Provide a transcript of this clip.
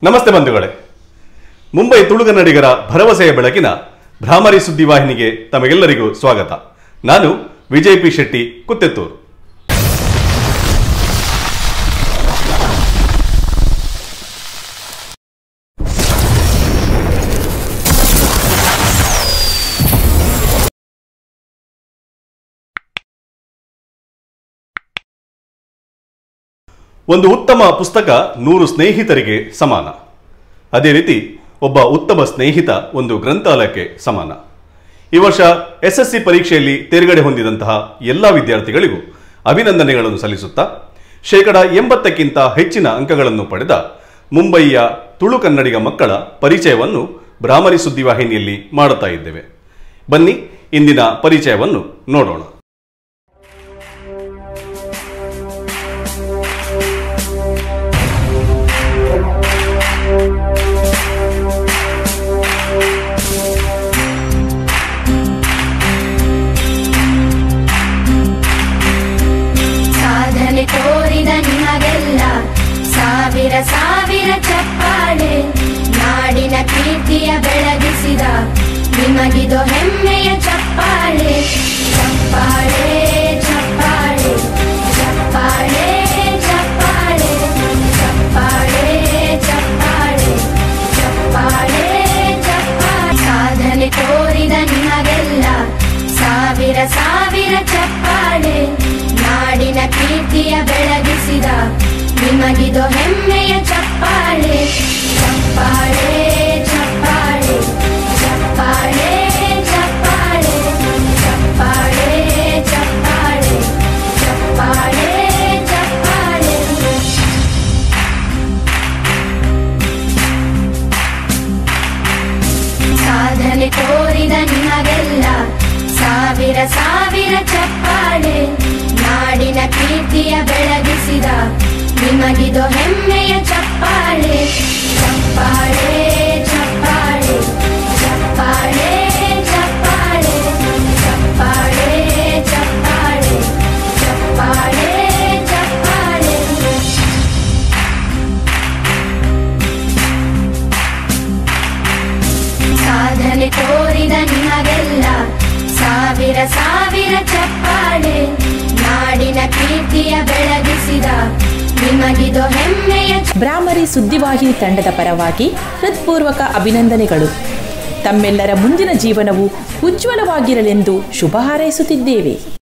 ನಮಸ್ತೆ ಬಂಧುಗಳೇ ಮುಂಬೈ ತುಳುಗನ್ನಡಿಗರ ಭರವಸೆಯ ಬೆಳಕಿನ ಭ್ರಾಮರಿ ಸುದ್ದಿವಾಹಿನಿಗೆ ತಮಗೆಲ್ಲರಿಗೂ ಸ್ವಾಗತ ನಾನು ವಿಜಯ್ ಪಿ ಶೆಟ್ಟಿ ಕುತ್ತೆತ್ತೂರು ಒಂದು ಉತ್ತಮ ಪುಸ್ತಕ ನೂರು ಸ್ನೇಹಿತರಿಗೆ ಸಮಾನ ಅದೇ ರೀತಿ ಒಬ್ಬ ಉತ್ತಮ ಸ್ನೇಹಿತ ಒಂದು ಗ್ರಂಥಾಲಯಕ್ಕೆ ಸಮಾನ ಈ ವರ್ಷ ಎಸ್ಎಸ್ಸಿ ಪರೀಕ್ಷೆಯಲ್ಲಿ ತೇರ್ಗಡೆ ಹೊಂದಿದಂತಹ ಎಲ್ಲ ವಿದ್ಯಾರ್ಥಿಗಳಿಗೂ ಅಭಿನಂದನೆಗಳನ್ನು ಸಲ್ಲಿಸುತ್ತಾ ಶೇಕಡ ಎಂಬತ್ತಕ್ಕಿಂತ ಹೆಚ್ಚಿನ ಅಂಕಗಳನ್ನು ಪಡೆದ ಮುಂಬಯಿಯ ತುಳು ಕನ್ನಡಿಗ ಮಕ್ಕಳ ಪರಿಚಯವನ್ನು ಬ್ರಾಹ್ಮರಿ ಸುದ್ದಿವಾಹಿನಿಯಲ್ಲಿ ಮಾಡುತ್ತಾ ಇದ್ದೇವೆ ಬನ್ನಿ ಇಂದಿನ ಪರಿಚಯವನ್ನು ನೋಡೋಣ ಸಾಧನೆ ತೋರಿದ ನಿಮಗೆಲ್ಲ ಸಾವಿರ ಸಾವಿರ ಚಪ್ಪಾಳೆ ನಾಡಿನ ಕೀರ್ತಿಯ ಬೆಳಗಿಸಿದ ನಿಮಗಿದು ಹೆಮ್ಮೆಯ ಚಪ್ಪಾಳೆ ಚಪ್ಪಾಳೆ ಚಪ್ಪಾಳೆ ಚಪ್ಪಾಳೆ ಚಪ್ಪಾಳೆ ಚಪ್ಪಾಳೆ ಚಪ್ಪಾಳೆ ಚಪ್ಪಾಳೆ ಚಪ್ಪಾಳೆ ಸಾಧನೆ ತೋರಿದ ನಿಮಗೆಲ್ಲ ಸಾವಿರ ಸಾವಿರ ಚಪ್ಪಾಳೆ ನಾಡಿನ ಕೀರ್ತಿಯ ಬೆಳಗಿಸಿದ ನಿಮಗಿದು ಹೆಮ್ಮೆಯ ಚಪ್ಪಾಳೆ ಚಪ್ಪಾಳೆ ಚಪ್ಪಾಳೆ ಚಪ್ಪಾಳೆ ಚಪ್ಪಾಳೆ ಚಪ್ಪಾಳೆ ಚಪ್ಪಾಳೆ ಚಪ್ಪಾಳೆ ಚಪ್ಪಾಳೆ ಸಾಧನೆ ತೋರಿದ ನಿಮಗೆಲ್ಲ ಸಾವಿರ ಸಾವಿರ ಚಪ್ಪಾಳೆ ನಾಡಿನ ಕೀರ್ತಿಯ ಬೆಳಗಿಸಿದ ನಿಮಗಿದು ಹೆಮ್ಮೆಯ ಚಪ್ಪಾಳೆ ಚಪ್ಪಾಳೆ ಚಪ್ಪಾಳೆ ಚಪ್ಪಾಳೆ ಚಪ್ಪಾಳೆ ಚಪ್ಪಾಳೆ ಚಪ್ಪಾಳೆ ಚಪ್ಪಾಳೆ ಚಪ್ಪಾಳೆ ಸಾಧನೆ ತೋರಿದ ನಿಮಗೆಲ್ಲ ಸಾವಿರ ಸಾವಿರ ಚಪ್ಪಾಳೆ ನಾಡಿನ ಕೀರ್ತಿಯ ಬೆಳಗಿಸಿದ ನಿಮಗಿದು ಹೆಮ್ಮೆಯ ಚ- ಬ್ರಾಹ್ಮರಿ ಸುದ್ದಿವಾಹಿನಿ ತಂಡದ ಪರವಾಗಿ ಹೃತ್ಪೂರ್ವಕ ಅಭಿನಂದನೆಗಳು ತಮ್ಮೆಲ್ಲರ ಮುಂದಿನ ಜೀವನವು ಉಜ್ವಲವಾಗಿರಲೆಂದು ಶುಭ ಹಾರೈಸುತ್ತಿದ್ದೇವೆ